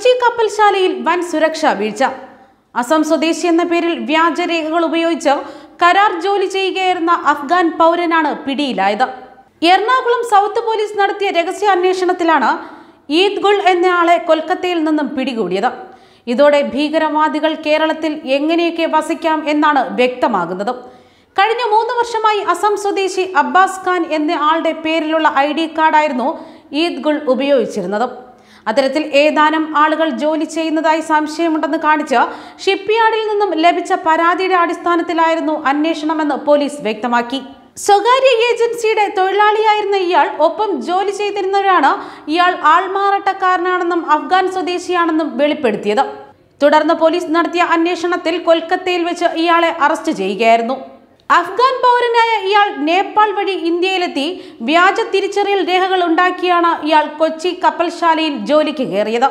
കൊച്ചി കപ്പൽശാലയിൽ വൻ സുരക്ഷാ വീഴ്ച അസം സ്വദേശി എന്ന പേരിൽ വ്യാജരേഖകൾ ഉപയോഗിച്ച് കരാർ ജോലി ചെയ്യുകയായിരുന്ന അഫ്ഗാൻ പൗരനാണ് പിടിയിലായത് എറണാകുളം സൗത്ത് പോലീസ് നടത്തിയ രഹസ്യാന്വേഷണത്തിലാണ് ഈദ് ഗുൾ എന്നയാളെ കൊൽക്കത്തയിൽ നിന്നും പിടികൂടിയത് ഇതോടെ ഭീകരവാദികൾ കേരളത്തിൽ എങ്ങനെയൊക്കെ വസിക്കാം എന്നാണ് വ്യക്തമാകുന്നത് കഴിഞ്ഞ മൂന്ന് വർഷമായി അസം സ്വദേശി അബ്ബാസ് ഖാൻ എന്ന ആളുടെ പേരിലുള്ള ഐ ഡി കാർഡായിരുന്നു ഈദ് ഗുൾ ഉപയോഗിച്ചിരുന്നത് അത്തരത്തിൽ ഏതാനും ആളുകൾ ജോലി ചെയ്യുന്നതായി സംശയമുണ്ടെന്ന് കാണിച്ച് ഷിപ്പ്യാർഡിൽ നിന്നും ലഭിച്ച പരാതിയുടെ അടിസ്ഥാനത്തിലായിരുന്നു അന്വേഷണമെന്ന് പോലീസ് വ്യക്തമാക്കി സ്വകാര്യ ഏജൻസിയുടെ തൊഴിലാളിയായിരുന്ന ഇയാൾ ഒപ്പം ജോലി ചെയ്തിരുന്നവരാണ് ഇയാൾ ആൾമാറാട്ടക്കാരനാണെന്നും അഫ്ഗാൻ സ്വദേശിയാണെന്നും വെളിപ്പെടുത്തിയത് തുടർന്ന് പോലീസ് നടത്തിയ അന്വേഷണത്തിൽ കൊൽക്കത്തയിൽ വെച്ച് ഇയാളെ അറസ്റ്റ് ചെയ്യുകയായിരുന്നു അഫ്ഗാൻ പൗരനായ ഇയാൾ നേപ്പാൾ വഴി ഇന്ത്യയിലെത്തി വ്യാജ തിരിച്ചറിയൽ രേഖകൾ ഉണ്ടാക്കിയാണ് ഇയാൾ കൊച്ചി കപ്പൽശാലയിൽ ജോലിക്ക് കയറിയത്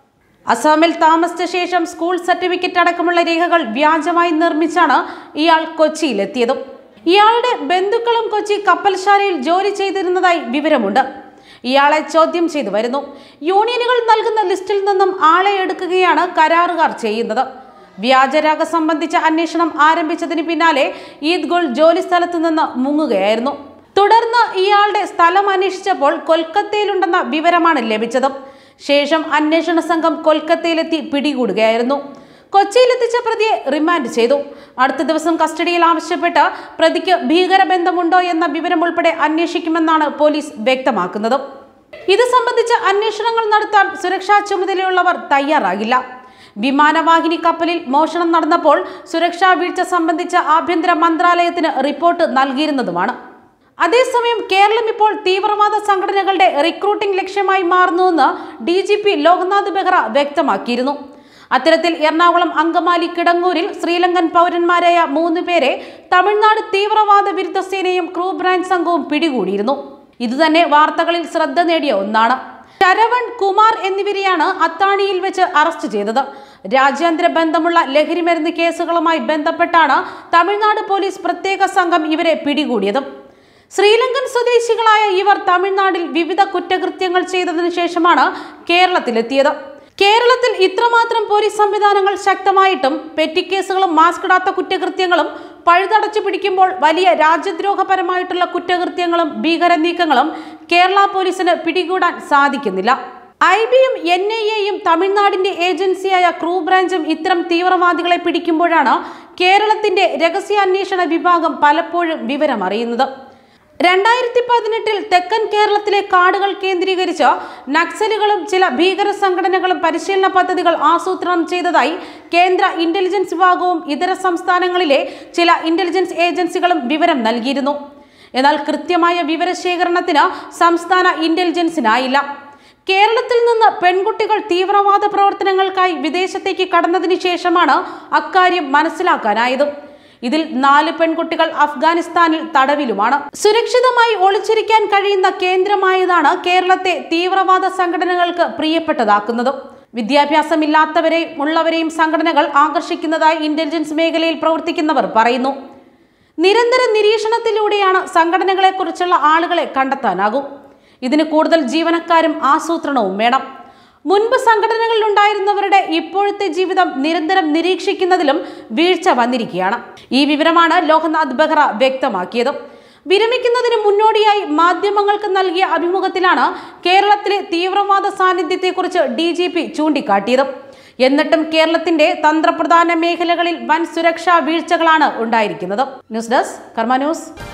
അസാമിൽ താമസിച്ച ശേഷം സ്കൂൾ സർട്ടിഫിക്കറ്റ് അടക്കമുള്ള രേഖകൾ വ്യാജമായി നിർമ്മിച്ചാണ് ഇയാൾ കൊച്ചിയിലെത്തിയത് ഇയാളുടെ ബന്ധുക്കളും കൊച്ചി കപ്പൽശാലയിൽ ജോലി ചെയ്തിരുന്നതായി വിവരമുണ്ട് ഇയാളെ ചോദ്യം ചെയ്തു വരുന്നു യൂണിയനുകൾ നൽകുന്ന ലിസ്റ്റിൽ നിന്നും ആളെ എടുക്കുകയാണ് കരാറുകാർ ചെയ്യുന്നത് വ്യാജരാഗ സംബന്ധിച്ച അന്വേഷണം ആരംഭിച്ചതിന് പിന്നാലെ ഈദ് ഗുൾ ജോലി സ്ഥലത്ത് നിന്ന് മുങ്ങുകയായിരുന്നു തുടർന്ന് ഇയാളുടെ സ്ഥലം അന്വേഷിച്ചപ്പോൾ കൊൽക്കത്തയിലുണ്ടെന്ന വിവരമാണ് ലഭിച്ചത് ശേഷം അന്വേഷണ സംഘം കൊൽക്കത്തയിലെത്തി പിടികൂടുകയായിരുന്നു കൊച്ചിയിലെത്തിച്ച പ്രതിയെ റിമാൻഡ് ചെയ്തു അടുത്ത ദിവസം കസ്റ്റഡിയിൽ ആവശ്യപ്പെട്ട് പ്രതിക്ക് ഭീകരബന്ധമുണ്ടോ എന്ന വിവരം ഉൾപ്പെടെ അന്വേഷിക്കുമെന്നാണ് പോലീസ് വ്യക്തമാക്കുന്നത് ഇത് സംബന്ധിച്ച അന്വേഷണങ്ങൾ നടത്താൻ സുരക്ഷാ ചുമതലയുള്ളവർ തയ്യാറാകില്ല വിമാനവാഹിനി കപ്പലിൽ മോഷണം നടന്നപ്പോൾ സുരക്ഷാ വീഴ്ച സംബന്ധിച്ച ആഭ്യന്തര മന്ത്രാലയത്തിന് റിപ്പോർട്ട് നൽകിയിരുന്നതുമാണ് അതേസമയം കേരളം ഇപ്പോൾ തീവ്രവാദ സംഘടനകളുടെ റിക്രൂട്ടിംഗ് ലക്ഷ്യമായി മാറുന്നുവെന്ന് D G P Loknath Behra വ്യക്തമാക്കിയിരുന്നു അത്തരത്തിൽ എറണാകുളം അങ്കമാലി കിടങ്ങൂരിൽ ശ്രീലങ്കൻ പൗരന്മാരായ മൂന്ന് പേരെ തമിഴ്നാട് തീവ്രവാദ വിരുദ്ധ സേനയും ക്രൂ ബ്രാഞ്ച് സംഘവും പിടികൂടിയിരുന്നു ഇതുതന്നെ വാർത്തകളിൽ ശ്രദ്ധ നേടിയ ഒന്നാണ് ശരവൺ കുമാർ എന്നിവരെയാണ് അത്താണിയിൽ വെച്ച് അറസ്റ്റ് ചെയ്തത് രാജ്യാന്തര ബന്ധമുള്ള ലഹരിമരുന്ന് കേസുകളുമായി ബന്ധപ്പെട്ടാണ് തമിഴ്നാട് പോലീസ് പ്രത്യേക സംഘം ഇവരെ പിടികൂടിയത് ശ്രീലങ്കൻ സ്വദേശികളായ ഇവർ തമിഴ്നാട്ടിൽ വിവിധ കുറ്റകൃത്യങ്ങൾ ചെയ്തതിനു ശേഷമാണ് കേരളത്തിലെത്തിയത് കേരളത്തിൽ ഇത്രമാത്രം പോലീസ് സംവിധാനങ്ങൾ ശക്തമായിട്ടും പെറ്റിക്കേസുകളും മാസ്ക് ഇടാത്ത കുറ്റകൃത്യങ്ങളും പഴുതടച്ചു പിടിക്കുമ്പോൾ വലിയ രാജ്യദ്രോഹപരമായിട്ടുള്ള കുറ്റകൃത്യങ്ങളും ഭീകര നീക്കങ്ങളും കേരള പോലീസിന് പിടികൂടാൻ സാധിക്കുന്നില്ല ഐ ബിയും എൻ ഐ എയും തമിഴ്നാടിന്റെ ഏജൻസിയായ ക്രൂ ബ്രാഞ്ചും ഇത്തരം തീവ്രവാദികളെ പിടിക്കുമ്പോഴാണ് കേരളത്തിന്റെ രഹസ്യാന്വേഷണ വിഭാഗം പലപ്പോഴും വിവരമറിയുന്നത് രണ്ടായിരത്തി പതിനെട്ടിൽ തെക്കൻ കേരളത്തിലെ കാടുകൾ കേന്ദ്രീകരിച്ച് നക്സലുകളും ചില ഭീകര സംഘടനകളും പരിശീലന പദ്ധതികൾ ആസൂത്രണം ചെയ്തതായി കേന്ദ്ര ഇന്റലിജൻസ് വിഭാഗവും ഇതര സംസ്ഥാനങ്ങളിലെ ചില ഇന്റലിജൻസ് ഏജൻസികളും വിവരം നൽകിയിരുന്നു എന്നാൽ കൃത്യമായ വിവരശേഖരണത്തിന് സംസ്ഥാന ഇന്റലിജൻസിനായില്ല കേരളത്തിൽ നിന്ന് പെൺകുട്ടികൾ തീവ്രവാദ പ്രവർത്തനങ്ങൾക്കായി വിദേശത്തേക്ക് കടന്നതിന് ശേഷമാണ് അക്കാര്യം മനസ്സിലാക്കാനായത് ഇതിൽ നാല് പെൺകുട്ടികൾ അഫ്ഗാനിസ്ഥാനിൽ തടവിലുമാണ് സുരക്ഷിതമായി ഒളിച്ചിരിക്കാൻ കഴിയുന്ന കേന്ദ്രമായതാണ് കേരളത്തെ തീവ്രവാദ സംഘടനകൾക്ക് പ്രിയപ്പെട്ടതാക്കുന്നത് വിദ്യാഭ്യാസമില്ലാത്തവരെയും ഉള്ളവരെയും സംഘടനകൾ ആകർഷിക്കുന്നതായി ഇന്റലിജൻസ് മേഖലയിൽ പ്രവർത്തിക്കുന്നവർ പറയുന്നു നിരന്തര നിരീക്ഷണത്തിലൂടെയാണ് സംഘടനകളെക്കുറിച്ചുള്ള ആളുകളെ കണ്ടെത്താനാകും ഇതിന് കൂടുതൽ ജീവനക്കാരും ആസൂത്രണവും വേണം മുൻപ് സംഘടനകളിൽ ഉണ്ടായിരുന്നവരുടെ ഇപ്പോഴത്തെ ജീവിതം നിരന്തരം നിരീക്ഷിക്കുന്നതിലും വീഴ്ച വന്നിരിക്കുകയാണ് ഈ വിവരമാണ് ലോക്നാഥ് ബെഹ്റ വ്യക്തമാക്കിയത് വിരമിക്കുന്നതിന് മുന്നോടിയായി മാധ്യമങ്ങൾക്ക് നൽകിയ അഭിമുഖത്തിലാണ് കേരളത്തിലെ തീവ്രവാദ സാന്നിധ്യത്തെക്കുറിച്ച് ഡി ജി പി ചൂണ്ടിക്കാട്ടിയത് എന്നിട്ടും കേരളത്തിന്റെ തന്ത്രപ്രധാന മേഖലകളിൽ വൻ സുരക്ഷാ വീഴ്ചകളാണ് ഉണ്ടായിരിക്കുന്നത് ന്യൂസ് ഡെസ്ക് കർമ്മ ന്യൂസ്